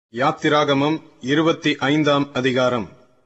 யாத்திராகமம் இருபத்தி ஐந்தாம் அதிகாரம்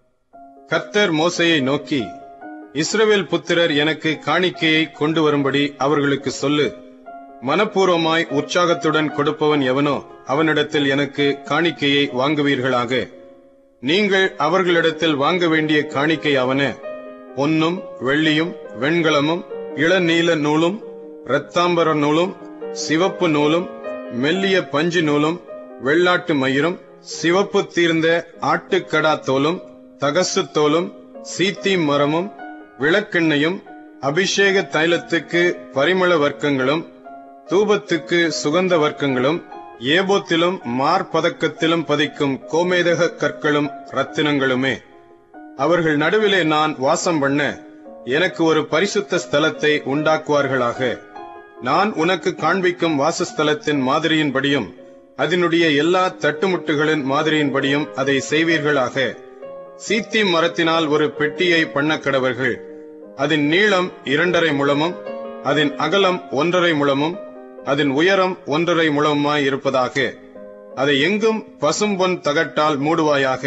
கர்த்தர் மோசையை நோக்கி இஸ்ரவேல் புத்திரர் எனக்கு காணிக்கையை கொண்டு வரும்படி அவர்களுக்கு சொல்லு மனப்பூர்வமாய் உற்சாகத்துடன் கொடுப்பவன் எவனோ அவனிடத்தில் எனக்கு காணிக்கையை வாங்குவீர்களாக நீங்கள் அவர்களிடத்தில் வாங்க வேண்டிய காணிக்கை அவன பொன்னும் வெள்ளியும் வெண்கலமும் இளநீல நூலும் இரத்தாம்பர நூலும் சிவப்பு நூலும் மெல்லிய பஞ்சு நூலும் வெள்ளாட்டு மயிரும் சிவப்பு தீர்ந்த ஆட்டுக்கடா தோலும் தகசு தோலும் சீத்தி மரமும் விளக்கெண்ணையும் அபிஷேக தைலத்துக்கு பரிமள வர்க்கங்களும் தூபத்துக்கு சுகந்த வர்க்கங்களும் ஏபோத்திலும் மார்பதக்கத்திலும் பதிக்கும் கோமேதக கற்களும் ரத்தினங்களுமே அவர்கள் நடுவிலே நான் வாசம் பண்ண எனக்கு ஒரு பரிசுத்த ஸ்தலத்தை உண்டாக்குவார்களாக நான் உனக்கு காண்பிக்கும் வாசஸ்தலத்தின் மாதிரியின்படியும் அதனுடைய எல்லா தட்டுமுட்டுகளின் மாதிரியின்படியும் அதை செய்வீர்களாக சீத்தி மரத்தினால் ஒரு பெட்டியை பண்ண கடவர்கள் அதன் நீளம் இரண்டரை முழமும் அதன் அகலம் ஒன்றரை முழமும் அதன் உயரம் ஒன்றரை முழமுமாய் இருப்பதாக அதை எங்கும் பசும்பொன் தகட்டால் மூடுவாயாக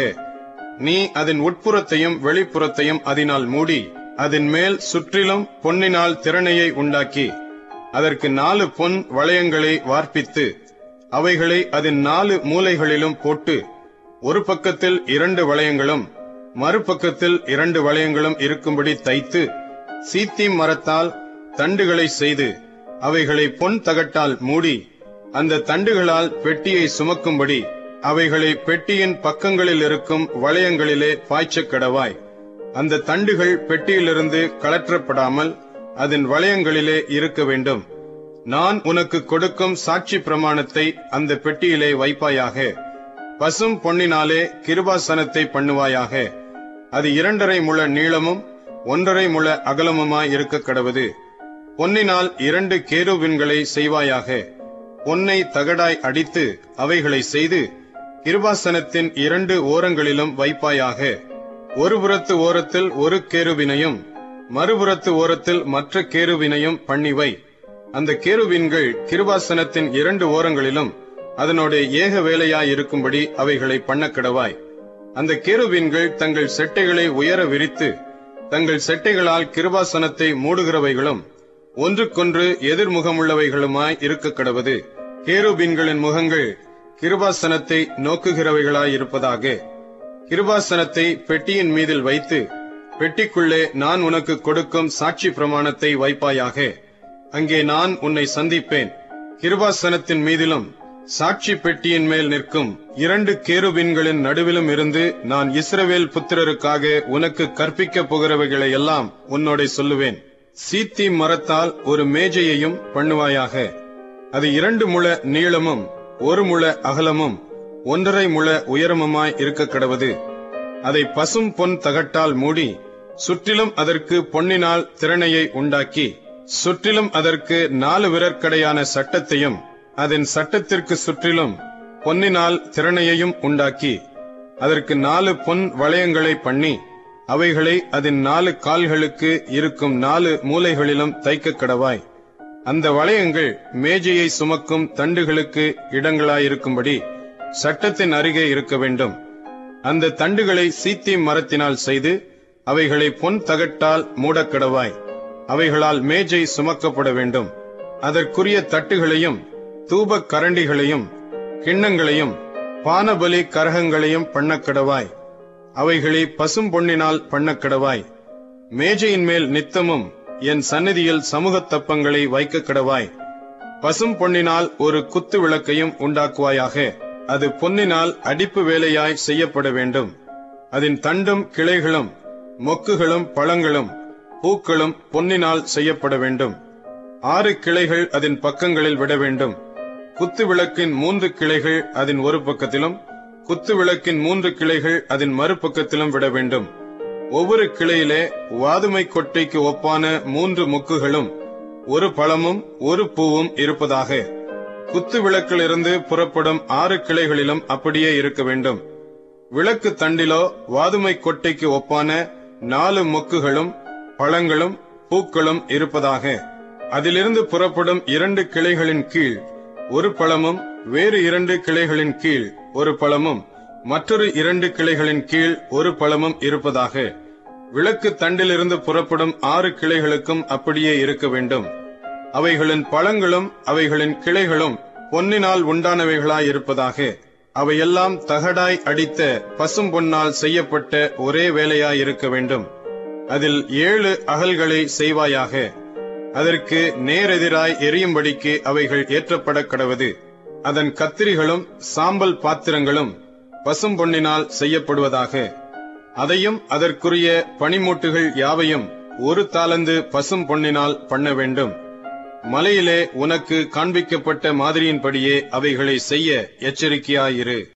நீ அதன் உட்புறத்தையும் வெளிப்புறத்தையும் அதனால் மூடி அதன் மேல் சுற்றிலும் பொன்னினால் திறனையை உண்டாக்கி அதற்கு நாலு பொன் வளையங்களை வார்ப்பித்து அவைகளை அதன் நாலு மூலைகளிலும் போட்டு ஒரு பக்கத்தில் இரண்டு வளையங்களும் மறுபக்கத்தில் இரண்டு வளையங்களும் இருக்கும்படி தைத்து சீத்திம் மரத்தால் தண்டுகளை செய்து அவைகளை பொன் தகட்டால் மூடி அந்த தண்டுகளால் பெட்டியை சுமக்கும்படி அவைகளை பெட்டியின் பக்கங்களில் இருக்கும் வளையங்களிலே பாய்ச்சக் கடவாய் அந்த தண்டுகள் பெட்டியிலிருந்து கலற்றப்படாமல் அதன் வளையங்களிலே இருக்க வேண்டும் நான் உனக்கு கொடுக்கும் சாட்சி பிரமாணத்தை அந்த பெட்டியிலே வைப்பாயாக பசும் பொன்னினாலே கிருபாசனத்தை பண்ணுவாயாக அது இரண்டரை முழ நீளமும் ஒன்றரை முழ அகலமுமாய் இருக்க கடவது பொன்னினால் இரண்டு கேருவின்களை செய்வாயாக பொன்னை தகடாய் அடித்து அவைகளை செய்து கிருபாசனத்தின் இரண்டு ஓரங்களிலும் வைப்பாயாக ஒரு புறத்து ஓரத்தில் ஒரு கேருவினையும் மறுபுறத்து ஓரத்தில் மற்ற கேருவினையும் பண்ணிவை அந்த கேருவின்கள் கிருபாசனத்தின் இரண்டு ஓரங்களிலும் அதனோட ஏக வேலையாயிருக்கும்படி அவைகளை பண்ண கடவாய் அந்த கேருவின்கள் தங்கள் செட்டைகளை உயர விரித்து தங்கள் செட்டைகளால் கிருபாசனத்தை மூடுகிறவைகளும் ஒன்றுக்கொன்று எதிர்முகமுள்ளவைகளுமாய் இருக்க கடவது கேருபீன்களின் முகங்கள் கிருபாசனத்தை நோக்குகிறவைகளாயிருப்பதாக கிருபாசனத்தை பெட்டியின் மீதில் வைத்து பெட்டிக்குள்ளே நான் உனக்கு கொடுக்கும் சாட்சி பிரமாணத்தை வைப்பாயாக அங்கே நான் உன்னை சந்திப்பேன் கிருபாசனத்தின் மீதிலும் சாட்சி பெட்டியின் மேல் நிற்கும் இரண்டு கேருபின்களின் நடுவிலும் இருந்து நான் இஸ்ரவேல் புத்திரருக்காக உனக்கு கற்பிக்கப் போகிறவைகளை எல்லாம் உன்னோட சொல்லுவேன் சீத்தி மரத்தால் ஒரு மேஜையையும் பண்ணுவாயாக அது இரண்டு முழ நீளமும் ஒரு முழ அகலமும் ஒன்றரை முழ உயரமுமாய் இருக்க கடவது அதை பசும் பொன் தகட்டால் மூடி சுற்றிலும் அதற்கு பொன்னினால் திறனையை உண்டாக்கி சுற்றிலும் அதற்கு நாலு விரற்கடையான சட்டத்தையும் அதன் சட்டத்திற்கு சுற்றிலும் பொன்னினால் திறனையையும் உண்டாக்கி அதற்கு நாலு பொன் வளையங்களை பண்ணி அவைகளை அதன் நாலு கால்களுக்கு இருக்கும் நாலு மூலைகளிலும் தைக்க கடவாய் அந்த வளையங்கள் மேஜையை சுமக்கும் தண்டுகளுக்கு இடங்களாயிருக்கும்படி சட்டத்தின் அருகே இருக்க வேண்டும் அந்த தண்டுகளை சீத்தி மரத்தினால் செய்து அவைகளை பொன் தகட்டால் மூடக்கடவாய் அவைகளால் மேஜை சுமக்கப்பட வேண்டும் அதற்குரிய தட்டுகளையும் தூப கரண்டிகளையும் கிண்ணங்களையும் பானபலி கரகங்களையும் பண்ணக்கடவாய் அவைகளை பசும் பொன்னினால் பண்ணக்கடவாய் மேஜையின் மேல் நித்தமும் என் சந்நிதியில் சமூகத் தப்பங்களை வைக்க கடவாய் பசும் பொன்னினால் ஒரு குத்து விளக்கையும் உண்டாக்குவாயாக அது பொன்னினால் அடிப்பு வேலையாய் செய்யப்பட வேண்டும் அதன் தண்டும் கிளைகளும் மொக்குகளும் பழங்களும் பூக்களும் பொன்னினால் செய்யப்பட வேண்டும் ஆறு கிளைகள் அதன் பக்கங்களில் விட வேண்டும் குத்து விளக்கின் மூன்று கிளைகள் அதன் ஒரு பக்கத்திலும் குத்து விளக்கின் மூன்று கிளைகள் அதன் மறுபக்கத்திலும் விட வேண்டும் ஒவ்வொரு கிளையிலே வாதுமை கொட்டைக்கு ஒப்பான மூன்று முக்குகளும் ஒரு பழமும் ஒரு பூவும் இருப்பதாக குத்து விளக்கிலிருந்து புறப்படும் ஆறு கிளைகளிலும் அப்படியே இருக்க வேண்டும் விளக்கு தண்டிலோ வாதுமை கொட்டைக்கு ஒப்பான நாலு மொக்குகளும் பழங்களும் பூக்களும் இருப்பதாக அதிலிருந்து புறப்படும் இரண்டு கிளைகளின் கீழ் ஒரு பழமும் வேறு இரண்டு கிளைகளின் கீழ் ஒரு பழமும் மற்றொரு இரண்டு கிளைகளின் கீழ் ஒரு பழமும் இருப்பதாக விளக்கு தண்டிலிருந்து புறப்படும் ஆறு கிளைகளுக்கும் அப்படியே இருக்க வேண்டும் அவைகளின் பழங்களும் அவைகளின் கிளைகளும் பொன்னினால் உண்டானவைகளாயிருப்பதாக அவையெல்லாம் தகடாய் அடித்த பசும் பொன்னால் செய்யப்பட்ட ஒரே வேலையாயிருக்க வேண்டும் அதில் ஏழு அகல்களை செய்வாயாக அதற்கு நேரெதிராய் எரியும்படிக்கு அவைகள் ஏற்றப்பட கடவது அதன் கத்திரிகளும் சாம்பல் பாத்திரங்களும் பசும் பொன்னினால் செய்யப்படுவதாக அதையும் அதற்குரிய பனிமூட்டுகள் யாவையும் ஒரு தாலந்து பசும் பொன்னினால் பண்ண வேண்டும் மலையிலே உனக்கு காண்பிக்கப்பட்ட மாதிரியின்படியே அவைகளை செய்ய எச்சரிக்கையாயிரு